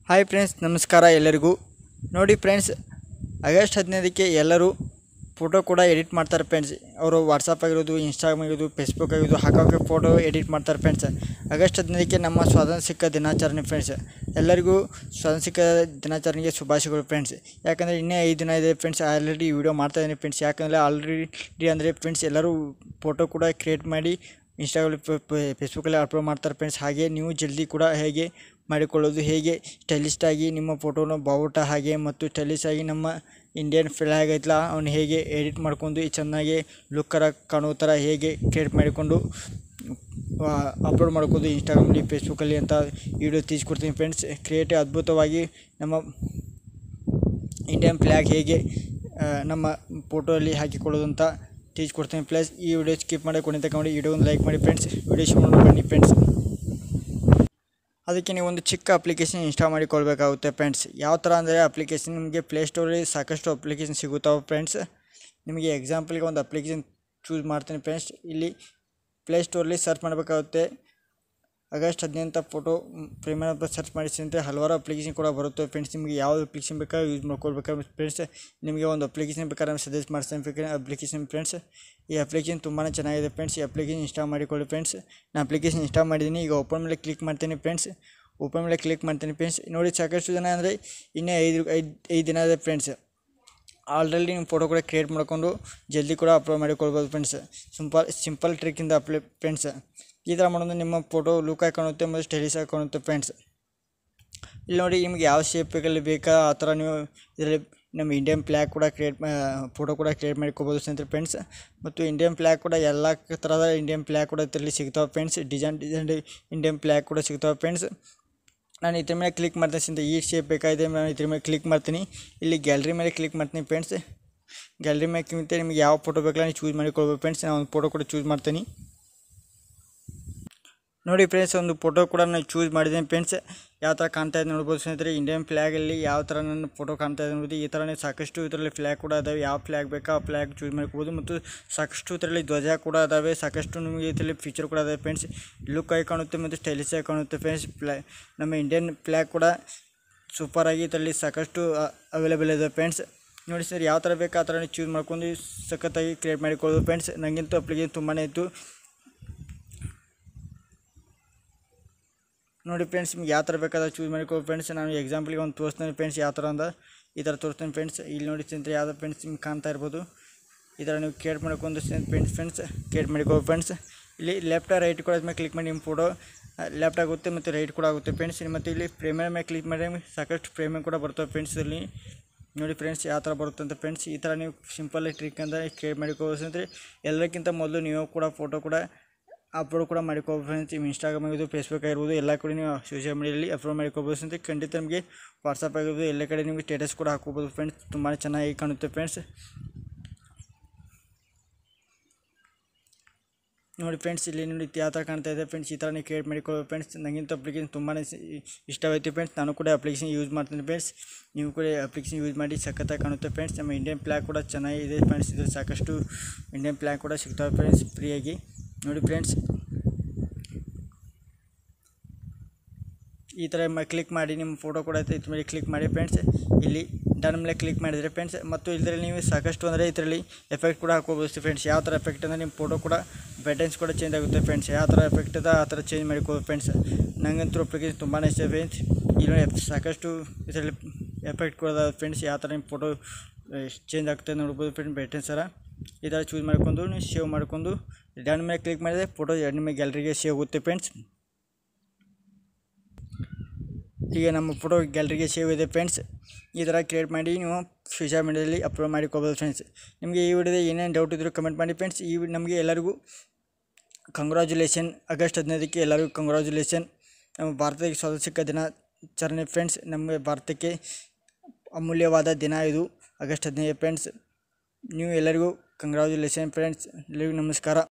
hi friends ನಮಸ್ಕಾರ ಎಲ್ಲರಿಗೂ ನೋಡಿ ಫ್ರೆಂಡ್ಸ್ ಆಗಸ್ಟ್ ಹದಿನೈದಕ್ಕೆ ಎಲ್ಲರೂ ಫೋಟೋ ಕೂಡ ಎಡಿಟ್ ಮಾಡ್ತಾರೆ ಫ್ರೆಂಡ್ಸ್ ಅವರು ವಾಟ್ಸಪ್ ಆಗಿರೋದು ಇನ್ಸ್ಟಾಗ್ರಾಮ್ ಆಗಿರೋದು ಫೇಸ್ಬುಕ್ ಆಗಿರೋದು ಹಾಕೋಕೆ ಫೋಟೋ ಎಡಿಟ್ ಮಾಡ್ತಾರೆ ಫ್ರೆಂಡ್ಸ್ ಆಗಸ್ಟ್ ಹದಿನೈದಕ್ಕೆ ನಮ್ಮ ಸ್ವಾತಂತ್ರ್ಯ ಸಿಕ್ಕ ದಿನಾಚರಣೆ ಫ್ರೆಂಡ್ಸ್ ಎಲ್ಲರಿಗೂ ಸ್ವಾತಂತ್ರ್ಯ ಸಿಕ್ಕ ದಿನಾಚರಣೆಗೆ ಶುಭಾಶಯಗಳು ಫ್ರೆಂಡ್ಸ್ ಯಾಕಂದರೆ ಇನ್ನೇ ಐದು ದಿನ ಇದೆ ಫ್ರೆಂಡ್ಸ್ ಆಲ್ರೆಡಿ ವಿಡಿಯೋ ಮಾಡ್ತಾ ಇದ್ದೀನಿ ಫ್ರೆಂಡ್ಸ್ ಯಾಕಂದರೆ ಆಲ್ರೆಡಿ ಅಂದರೆ ಫ್ರೆಂಡ್ಸ್ ಎಲ್ಲರೂ ಫೋಟೋ ಕೂಡ ಕ್ರಿಯೇಟ್ ಮಾಡಿ ಇನ್ಸ್ಟಾಗ್ರಾಮ್ ಫೇಸ್ಬುಕ್ಕಲ್ಲಿ ಅಪ್ಲೋಡ್ ಮಾಡ್ತಾರೆ ಫ್ರೆಂಡ್ಸ್ ಹಾಗೆ ನೀವು ಜಲ್ದಿ ಕೂಡ ಹೇಗೆ ಮಾಡಿಕೊಳ್ಳೋದು ಹೇಗೆ ಸ್ಟೈಲಿಸ್ಟ್ ಆಗಿ ನಿಮ್ಮ ಫೋಟೋನ ಬಾವುಟ ಹಾಗೆ ಮತ್ತು ಸ್ಟೈಲಿಶ್ ಆಗಿ ನಮ್ಮ ಇಂಡಿಯನ್ ಫ್ಲ್ಯಾಗ್ ಐತಲ್ಲ ಅವ್ನು ಹೇಗೆ ಎಡಿಟ್ ಮಾಡ್ಕೊಂಡು ಚೆನ್ನಾಗಿ ಲುಕ್ಕರ ಕಾಣೋ ಥರ ಹೇಗೆ ಕ್ರಿಯೇಟ್ ಮಾಡಿಕೊಂಡು ಅಪ್ಲೋಡ್ ಮಾಡ್ಕೋದು ಇನ್ಸ್ಟಾಗ್ರಾಮಲ್ಲಿ ಫೇಸ್ಬುಕ್ಕಲ್ಲಿ ಅಂತ ವಿಡಿಯೋ ತೀಸ್ಕೊಡ್ತೀನಿ ಫ್ರೆಂಡ್ಸ್ ಕ್ರಿಯೇಟಿವ್ ಅದ್ಭುತವಾಗಿ ನಮ್ಮ ಇಂಡಿಯನ್ ಫ್ಲ್ಯಾಗ್ ಹೇಗೆ ಆ, ನಮ್ಮ ಫೋಟೋಲ್ಲಿ ಹಾಕಿಕೊಳ್ಳೋದು ಅಂತ ತಿಳಿಸ್ಕೊಡ್ತೀನಿ ಪ್ಲಸ್ ಈ ವಿಡಿಯೋ ಸ್ಕಿಪ್ ಮಾಡಿ ಕೊನೆ ತಗೊಂಡು ವಿಡಿಯೋ ಒಂದು ಲೈಕ್ ಮಾಡಿ ಫ್ರೆಂಡ್ಸ್ ವಿಡಿಯೋ ಶುರು ಮಾಡಿ ಬನ್ನಿ ಫ್ರೆಂಡ್ಸ್ ಅದಕ್ಕೆ ನೀವು ಒಂದು ಚಿಕ್ಕ ಅಪ್ಲಿಕೇಶನ್ ಇನ್ಸ್ಟಾಲ್ ಮಾಡಿಕೊಳ್ಬೇಕಾಗುತ್ತೆ ಫ್ರೆಂಡ್ಸ್ ಯಾವ ಥರ ಅಂದರೆ ಅಪ್ಲಿಕೇಶನ್ ನಿಮಗೆ ಪ್ಲೇಸ್ಟೋರಲ್ಲಿ ಸಾಕಷ್ಟು ಅಪ್ಲಿಕೇಶನ್ ಸಿಗುತ್ತಾವೆ ಫ್ರೆಂಡ್ಸ್ ನಿಮಗೆ ಎಕ್ಸಾಂಪಲ್ಗೆ ಒಂದು ಅಪ್ಲಿಕೇಶನ್ ಚೂಸ್ ಮಾಡ್ತೀನಿ ಫ್ರೆಂಡ್ಸ್ ಇಲ್ಲಿ ಪ್ಲೇಸ್ಟೋರಲ್ಲಿ ಸರ್ಚ್ ಮಾಡಬೇಕಾಗುತ್ತೆ ಆಗಸ್ಟ್ ಹದಿನೆಂಟು ಫೋಟೋ ಪ್ರೇಮರ್ ಅಂತ ಸರ್ಚ್ ಮಾಡಿಸಿ ಅಂತ ಹಲವಾರು ಅಪ್ಲಿಕೇಶನ್ ಕೂಡ ಬರುತ್ತೆ ಫ್ರೆಂಡ್ಸ್ ನಿಮಗೆ ಯಾವ ಅಪ್ಲಿಕೇಶನ್ ಬೇಕಾದ್ರೆ ಯೂಸ್ ಮಾಡ್ಕೊಳ್ಬೇಕಾದ್ರೆ ಫ್ರೆಂಡ್ಸ್ ನಿಮಗೆ ಒಂದು ಅಪ್ಲಿಕೇಶನ್ ಬೇಕಾದ್ರೆ ಸಜೆಸ್ಟ್ ಮಾಡ್ತೀನಿ ಬೇಕಾದ್ರೆ ಅಪ್ಲಿಕೇಶನ್ ಫ್ರೆಂಡ್ಸ್ ಈ ಅಪ್ಲಿಕೇಶನ್ ತುಂಬಾ ಚೆನ್ನಾಗಿದೆ ಫ್ರೆಂಡ್ಸ್ ಈ ಅಪ್ಲಿಕೇಶನ್ ಇನ್ಸ್ಟಾಲ್ ಮಾಡಿಕೊಳ್ಳಿ ಫ್ರೆಂಡ್ಸ್ ನಾನು ಅಪ್ಲಿಕೇಶನ್ ಇನ್ಸ್ಟಾಲ್ ಮಾಡಿದ್ದೀನಿ ಈಗ ಓಪನ್ ಮೇಲೆ ಕ್ಲಿಕ್ ಮಾಡ್ತೀನಿ ಫ್ರೆಂಡ್ಸ್ ಓಪನ್ ಮೇಲೆ ಕ್ಲಿಕ್ ಮಾಡ್ತೀನಿ ಫ್ರೆಂಡ್ಸ್ ನೋಡಿ ಸಾಕಷ್ಟು ಜನ ಅಂದರೆ ಇನ್ನೇ ಐದು ಐದು ಐದು ದಿನ ಇದೆ ಫ್ರೆಂಡ್ಸ್ ಆಲ್ರೆಡಿ ನಿಮ್ಮ ಫೋಟೋ ಕೂಡ ಕ್ರಿಯೇಟ್ ಮಾಡ್ಕೊಂಡು ಜಲ್ದಿ ಕೂಡ ಅಪ್ಲೋಡ್ ಮಾಡಿಕೊಳ್ಬೋದು ಫ್ರೆಂಡ್ಸ್ ಸಿಂಪಲ್ ಸಿಂಪಲ್ ಟ್ರಿಕ್ಕಿಂದ ಅಪ್ಲೈ ಫ್ರೆಂಡ್ಸ್ ಈ ಥರ ಮಾಡೋದು ನಿಮ್ಮ ಫೋಟೋ ಲುಕ್ ಆಗಿ ಕಾಣುತ್ತೆ ಮತ್ತು ಸ್ಟೈಲಿಶ್ ಆಗಿ ಕಾಣುತ್ತೆ ಫ್ರೆಂಡ್ಸ್ ಇಲ್ಲಿ ನೋಡಿ ನಿಮ್ಗೆ ಯಾವ ಶೇಪಲ್ಲಿ ಬೇಕಾ ಆ ಥರ ನೀವು ಇದರಲ್ಲಿ ನಮ್ಮ ಇಂಡಿಯನ್ ಫ್ಲ್ಯಾಗ್ ಕೂಡ ಕ್ರಿಯೇಟ್ ಫೋಟೋ ಕೂಡ ಕ್ರಿಯೇಟ್ ಮಾಡ್ಕೋಬೋದು ಸ್ನೇಹಿತರೆ ಫ್ರೆಂಡ್ಸ್ ಮತ್ತು ಇಂಡಿಯನ್ ಫ್ಲ್ಯಾಗ್ ಕೂಡ ಎಲ್ಲ ಥರದ ಇಂಡಿಯನ್ ಫ್ಲ್ಯಾಗ್ ಕೂಡ ಇದರಲ್ಲಿ ಸಿಗ್ತಾವೆ friends design design Indian flag ಕೂಡ ಸಿಗ್ತಾವೆ ಫ್ರೆಂಡ್ಸ್ ನಾನು ಇದ್ರ ಮೇಲೆ ಕ್ಲಿಕ್ ಮಾಡ್ತೀನಿ ಸಿಂತ ಈ ಶೇಪ್ ಬೇಕಾಗಿದೆ ನಾನು ಇದ್ರ ಮೇಲೆ ಕ್ಲಿಕ್ ಮಾಡ್ತೀನಿ ಇಲ್ಲಿ ಗ್ಯಾಲ್ರಿ ಮೇಲೆ ಕ್ಲಿಕ್ ಮಾಡ್ತೀನಿ ಫ್ರೆಂಡ್ಸ್ ಗ್ಯಾಲ್ರಿ ಮೇಲೆ ಕ್ಲಿಕ್ ನಿಮಗೆ ಯಾವ ಫೋಟೋ ಬೇಕಲ್ಲ ನೀವು ಚೂಸ್ ಮಾಡಿಕೊಳ್ಬೇಕು ಫ್ರೆಂಡ್ಸ್ ನಾನು ಒಂದು ಫೋಟೋ ಕೂಡ ಚೂಸ್ ಮಾಡ್ತೀನಿ ನೋಡಿ ಫ್ರೆಂಡ್ಸ್ ಒಂದು ಫೋಟೋ ಕೂಡ ನಾನು ಚೂಸ್ ಮಾಡಿದ್ದೀನಿ ಫ್ರೆಂಡ್ಸ್ ಯಾವ ಥರ ಕಾಣ್ತಾ ಇದೆ ನೋಡ್ಬೋದು ಸ್ನೇಹಿತರೆ ಇಂಡಿಯನ್ ಫ್ಲ್ಯಾಗಲ್ಲಿ ಯಾವ ಥರ ನನ್ನ ಫೋಟೋ ಕಾಣ್ತಾ ಇದೆ ನೋಡ್ಬೋದು ಈ ಥರನೇ ಸಾಕಷ್ಟು ಇದರಲ್ಲಿ ಫ್ಲ್ಯಾಗ್ ಕೂಡ ಅದಾವೆ ಯಾವ ಫ್ಲ್ಯಾಗ್ ಬೇಕಾ ಆ ಫ್ಲ್ಯಾಗ್ ಚೂಸ್ ಮಾಡ್ಕೋಬೋದು ಮತ್ತು ಸಾಕಷ್ಟು ಇದರಲ್ಲಿ ಧ್ವಜ ಕೂಡ ಅದಾವೆ ಸಾಕಷ್ಟು ನಿಮಗೆ ಇದರಲ್ಲಿ ಫೀಚರ್ ಕೂಡ ಅದಾವೆ ಫ್ರೆಂಡ್ಸ್ ಲುಕ್ ಆಗಿ ಕಾಣುತ್ತೆ ಮತ್ತು ಸ್ಟೈಲಿಶ್ ಆಗಿ ಕಾಣುತ್ತೆ ಫ್ರೆಂಡ್ಸ್ ಫ್ಲ್ಯಾ ನಮ್ಮ ಇಂಡಿಯನ್ ಫ್ಲ್ಯಾಗ್ ಕೂಡ ಸೂಪರಾಗಿ ಇದರಲ್ಲಿ ಸಾಕಷ್ಟು ಅವೈಲೇಬಲ್ ಇದೆ ಫ್ರೆಂಡ್ಸ್ ನೋಡಿ ಸರ್ ಯಾವ ಥರ ಬೇಕು ಆ ಥರ ಚೂಸ್ ಮಾಡ್ಕೊಂಡು ಸಖತ್ತಾಗಿ ಕ್ರಿಯೇಟ್ ಮಾಡಿಕೊಳ್ಳೋದು ಫ್ರೆಂಡ್ಸ್ ನನಗಂತೂ ಅಪ್ಲಿಕೇಶನ್ ತುಂಬಾ ಇತ್ತು ನೋಡಿ ಫ್ರೆಂಡ್ಸ್ ನಿಮ್ಗೆ ಯಾವ ಥರ ಬೇಕಾದ್ರೆ ಚೂಸ್ ಮಾಡಿಕೊ ಫ್ರೆಂಡ್ಸ್ ನಾನು ಎಕ್ಸಾಂಪಲ್ಗೆ ಒಂದು ತೋರಿಸ್ತೀನಿ ಫ್ರೆಂಡ್ಸ್ ಯಾವ ಥರ ಅಂದ ಈ ಥರ ತೋರಿಸ್ತೀನಿ ಫ್ರೆಂಡ್ಸ್ ಇಲ್ಲಿ ನೋಡಿ ಸ್ನೇಹಿತರೆ ಯಾವ್ದು ಫ್ರೆಂಡ್ಸ್ ನಿಮ್ಗೆ ಕಾಣ್ತಾ ಇರ್ಬೋದು ಈ ಥರ ನೀವು ಕೇಟ್ ಮಾಡ್ಕೊಂಡು ಫ್ರೆಂಡ್ಸ್ ಫ್ರೆಂಡ್ಸ್ ಕೇಟ್ ಮಾಡಿಕೋ ಫ್ರೆಂಡ್ಸ್ ಇಲ್ಲಿ ಲೆಫ್ಟ್ ರೈಟ್ ಕೂಡ ಮೇಲೆ ಕ್ಲಿಕ್ ಮಾಡಿ ನಿಮ್ಮ ಫೋಟೋ ಲೆಫ್ಟ್ ಆಗುತ್ತೆ ಮತ್ತು ರೈಟ್ ಕೂಡ ಆಗುತ್ತೆ ಫ್ರೆಂಡ್ಸ್ ಮತ್ತು ಇಲ್ಲಿ ಪ್ರೇಮಿಯರ್ ಮೇಲೆ ಕ್ಲಿಕ್ ಮಾಡಿ ಸಾಕಷ್ಟು ಪ್ರೇಮಿಯರ್ ಕೂಡ ಬರ್ತವೆ ಫ್ರೆಂಡ್ಸ್ ಇಲ್ಲಿ ನೋಡಿ ಫ್ರೆಂಡ್ಸ್ ಯಾವ ಥರ ಬರುತ್ತೆ ಅಂತ ಫ್ರೆಂಡ್ಸ್ ಈ ಥರ ನೀವು ಸಿಂಪಲ್ ಟ್ರಿಕ್ ಅಂತ ಕ್ರಿಯೇಟ್ ಮಾಡಿಕೋಬೋದು ಅಂದರೆ ಎಲ್ಲಕ್ಕಿಂತ ಮೊದಲು ನೀವು ಕೂಡ ಫೋಟೋ ಕೂಡ ಅಪ್ಲೋಡ್ ಕೂಡ ಮಾಡಿಕೋಬೋದು ಫ್ರೆಂಡ್ಸ್ ನಿಮ್ಮ ಇನ್ಸ್ಟಾಗ್ರಾಮ್ ಆಗಿರ್ಬೋದು ಫೇಸ್ಬುಕ್ ಆಗಿರ್ಬೋದು ಎಲ್ಲ ಕಡೆ ನೀವು ಸೋಷಿಯಲ್ ಮೀಡಿಯಲ್ಲಿ ಅಪ್ಲೋಡ್ ಮಾಡಿಕೋಬೋದು ಅಂತ ಖಂಡಿತ ನಿಮಗೆ ವಾಟ್ಸಪ್ ಆಗಿರ್ಬೋದು ಎಲ್ಲ ಕಡೆ ನಿಮಗೆ ಸ್ಟೇಟಸ್ ಕೂಡ ಹಾಕೋಬೋದು ಫ್ರೆಂಡ್ಸ್ ತುಂಬಾ ಚೆನ್ನಾಗಿ ಕಾಣುತ್ತೆ ಫ್ರೆಂಡ್ಸ್ ನೋಡಿ ಫ್ರೆಂಡ್ಸ್ ಇಲ್ಲಿ ನೋಡಿ ಯಾವ ಥರ ಕಾಣ್ತಾ ಇದೆ ಫ್ರೆಂಡ್ಸ್ ಈ ಥರ ನೀವು ಕ್ರಿಯೇಟ್ ಮಾಡಿಕೊಳ್ಳೋ ಫ್ರೆಂಡ್ಸ್ ನನಗಿಂತ ಅಪ್ಲಿಕೇಶನ್ ತುಂಬಾ ಇಷ್ಟವಾಯಿತು ಫ್ರೆಂಡ್ಸ್ ನಾನು ಕೂಡ ಅಪ್ಲಿಕೇಶನ್ ಯೂಸ್ ಮಾಡ್ತೀನಿ ಫ್ರೆಂಡ್ಸ್ ನೀವು ಕೂಡ ಅಪ್ಲಿಕೇಶನ್ ಯೂಸ್ ಮಾಡಿ ಸಖತ್ತಾಗಿ ಕಾಣುತ್ತೆ ಫ್ರೆಂಡ್ಸ್ ನಮ್ಮ ಇಂಡಿಯನ್ ಫ್ಲ್ಯಾಗ್ ಕೂಡ ಚೆನ್ನಾಗಿದೆ ಫ್ರೆಂಡ್ಸ್ ಇದ್ರಲ್ಲಿ ಸಾಕಷ್ಟು ಇಂಡಿಯನ್ ಫ್ಲ್ಯಾಗ್ ಕೂಡ ಸಿಗ್ತವೆ ಫ್ರೆಂಡ್ಸ್ ಫ್ರೀಯಾಗಿ ನೋಡಿ ಫ್ರೆಂಡ್ಸ್ ಈ ಥರ ಮ ಕ್ಲಿಕ್ ಮಾಡಿ ನಿಮ್ಮ ಫೋಟೋ ಕೂಡ ಐತೆ ಇದ್ರ ಮೇಲೆ ಕ್ಲಿಕ್ ಮಾಡಿ ಫ್ರೆಂಡ್ಸ್ ಇಲ್ಲಿ ಡನ್ ಮೇಲೆ ಕ್ಲಿಕ್ ಮಾಡಿದರೆ ಫ್ರೆಂಡ್ಸ್ ಮತ್ತು ಇದರಲ್ಲಿ ನೀವು ಸಾಕಷ್ಟು ಅಂದರೆ ಇದರಲ್ಲಿ ಎಫೆಕ್ಟ್ ಕೂಡ ಹಾಕೋಬೋದು ಫ್ರೆಂಡ್ಸ್ ಯಾವ ಥರ ಎಫೆಕ್ಟ್ ಅಂದರೆ ನಿಮ್ಮ ಫೋಟೋ ಕೂಡ ಬ್ಯಾಟನ್ಸ್ ಕೂಡ ಚೇಂಜ್ ಆಗುತ್ತೆ ಫ್ರೆಂಡ್ಸ್ ಯಾವ ಥರ ಎಫೆಕ್ಟ್ ಇದೆ ಆ ಥರ ಚೇಂಜ್ ಮಾಡಿಕೋಬೋದು ಫ್ರೆಂಡ್ಸ್ ನನಗಂತೂ ಅಪ್ಲಿಕೇಶನ್ ತುಂಬಾ ಇಷ್ಟ ಫ್ರೆಂಡ್ಸ್ ಇಲ್ಲಿ ಸಾಕಷ್ಟು ಇದರಲ್ಲಿ ಎಫೆಕ್ಟ್ ಕೂಡ ಅದಾವೆ ಫ್ರೆಂಡ್ಸ್ ಯಾವ ಥರ ನಿಮ್ಮ ಫೋಟೋ ಚೇಂಜ್ ಆಗ್ತದೆ ನೋಡ್ಬೋದು ಫ್ರೆಂಡ್ಸ್ ಬ್ಯಾಟನ್ಸ್ ಥರ ಈ ಥರ ಚೂಸ್ ಮಾಡ್ಕೊಂಡು ನೀವು ಸೇವ್ ಮಾಡ್ಕೊಂಡು ಡನ್ ಮೇಲೆ ಕ್ಲಿಕ್ ಮಾಡಿದರೆ ಫೋಟೋ ನಿಮ್ಮ ಗ್ಯಾಲರಿಗೆ ಸೇವ್ ಆಗುತ್ತೆ ಫ್ರೆಂಡ್ಸ್ ಈಗ ನಮ್ಮ ಫೋಟೋ ಗ್ಯಾಲರಿಗೆ ಸೇವ್ ಇದೆ ಫ್ರೆಂಡ್ಸ್ ಈ ಥರ ಕ್ರಿಯೇಟ್ ಮಾಡಿ ನೀವು ಸೋಷಿಯಲ್ ಮೀಡಿಯಾದಲ್ಲಿ ಅಪ್ಲೋಡ್ ಮಾಡಿಕೋಬೋದು ಫ್ರೆಂಡ್ಸ್ ನಿಮಗೆ ಈ ವಿಡಿಯೋದ ಏನೇನು ಡೌಟ್ ಇದ್ದರೂ ಕಮೆಂಟ್ ಮಾಡಿ ಫ್ರೆಂಡ್ಸ್ ಈ ನಮಗೆ ಎಲ್ಲರಿಗೂ ಕಂಗ್ರ್ಯಾಚುಲೇಷನ್ ಆಗಸ್ಟ್ ಹದಿನೈದಕ್ಕೆ ಎಲ್ಲರಿಗೂ ಕಂಗ್ರ್ಯಾಚುಲೇಷನ್ ನಮ್ಮ ಭಾರತಕ್ಕೆ ಸ್ವಾತಂತ್ರ್ಯ ಸಿಕ್ಕ ದಿನಾಚರಣೆ ಫ್ರೆಂಡ್ಸ್ ನಮ್ಮ ಭಾರತಕ್ಕೆ ಅಮೂಲ್ಯವಾದ ದಿನ ಇದು ಆಗಸ್ಟ್ ಹದಿನೈದು ಫ್ರೆಂಡ್ಸ್ ನೀವು ಎಲ್ಲರಿಗೂ ಕಂಗ್ರ್ಯಾಚುಲೇಷನ್ ಫ್ರೆಂಡ್ಸ್ ಎಲ್ಲರಿಗೂ ನಮಸ್ಕಾರ